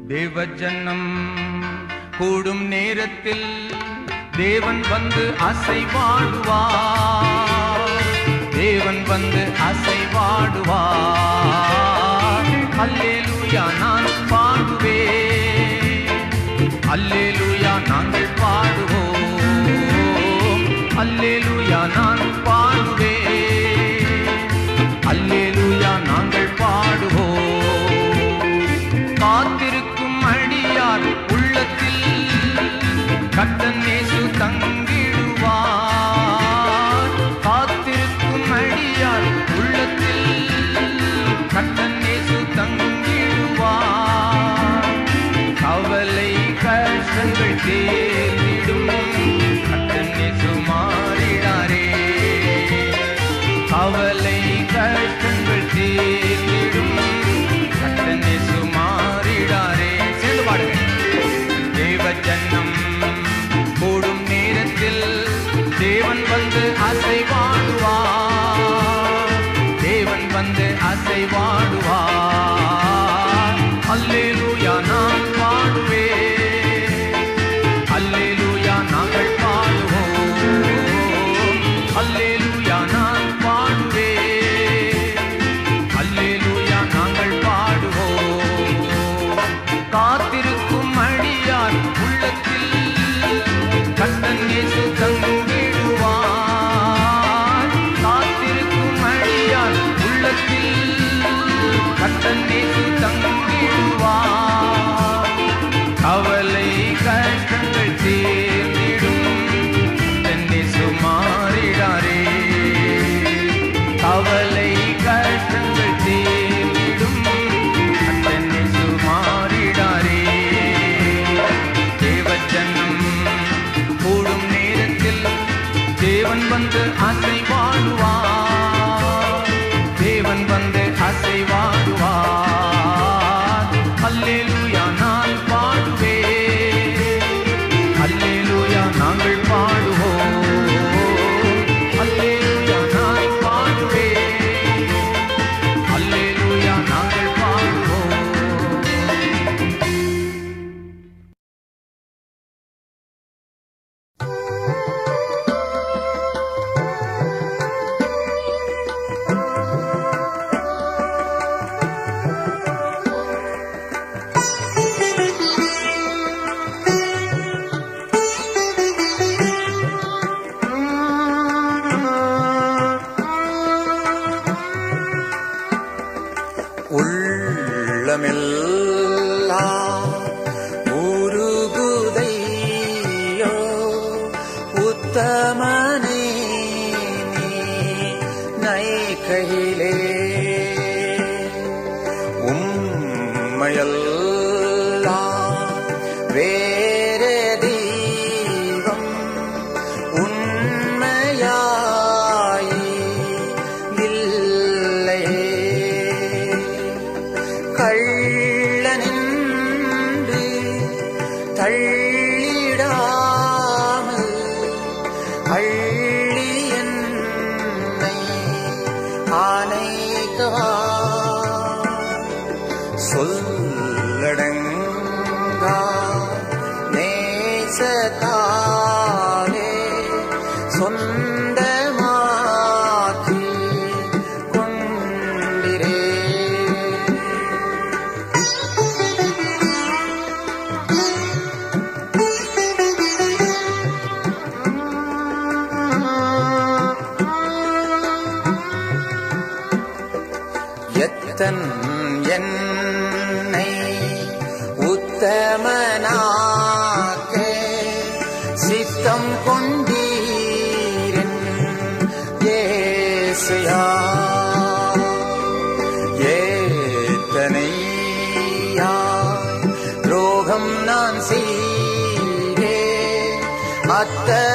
தேவஜனம் கூடும் நேரத்தில் தேவன் வந்து அசைவாடுவார் தேவன் வந்து அசைவாடுவார் அல்லேலூயா நான் பாடுவேன் அல்லேலூயா நாங்கள் பாடுவோம் அல்லேலூயா நான் பாடுவேன் அல்லேலூயா நாங்கள் பாடுவோம் காத்திருக்கும் அடியார் உள்ளத்தில் கர்த்தன் இயேசு தங்கிடுவார் காத்திருக்கும் அடியார் உள்ளத்தில் கர்த்தன் இயேசு தங்கிடுவார் கவலை கஷ்டங்கள் தேர்ந்திடும் கர்த்தன் இயேசு மாறிடாரே கவலை கஷ்டங்கள் தேர்ந்திடும் கர்த்தன் இயேசு மாறிடாரே சேர்ந்து பாடுங்க தேவ ஜன்னம் கூடும் நேரத்தில் தேவன் வந்து அசைவாடுவார் தேவன் வந்து அசைவாடுவார் அல்லேலூயா நான் பாடுவேன் அல்லேலூயா நாங்கள் பாடுவோம் அல்லேலூயா நான் பாடுவேன் அல்லேலூயா நாங்கள் பாடுவோம் காத்திருக்கும் அடியார் உள்ளத்தில் கர்த்தன் இயேசு தங்கிடுவார் காத்திருக்கும் அடியார் உள்ளத்தில் கர்த்தன் இயேசு தங்கிடுவார் கவலை கஷ்டங்கள் தீர்ந்திடும் கர்த்தன் இயேசு மாறிடாரே கவலை கஷ்டங்கள் தீர்ந்திடும் கர்த்தன் இயேசு மாறிடாரே தேவஜனம் கூடும் நேரத்தில் தேவன் வந்து அசைவாடுவார் தேவன் வந்து அசைவாடுவார் அல்லேலூயா நான் பாடுவேன் அல்லேலூயா நாங்கள் பாடுவோம் அல்லேலூயா நான் பாடுவேன் அல்லேலூயா நாங்கள் பாடுவோம் உள்ளமெல்லாம் உருகுதையோ உத்தமனே நீ நைகையிலே உம்மையெல்லாம் வேற தெய்வம் உண்மையாய் இல்லையே கள்ளனின்று தள்ளிடாமல் அள்ளி என்னை ஆனைக்கவா சொல்லடங்கா நேசத்தாலே சொந்தமாக்கி கொண்டிரே எத்தன் என்னை உத்தமனாக்க சித்தம் கொண்டீரன் ஏசையா ஏத்தனையா துரோகம் நான் செய்தே அத்த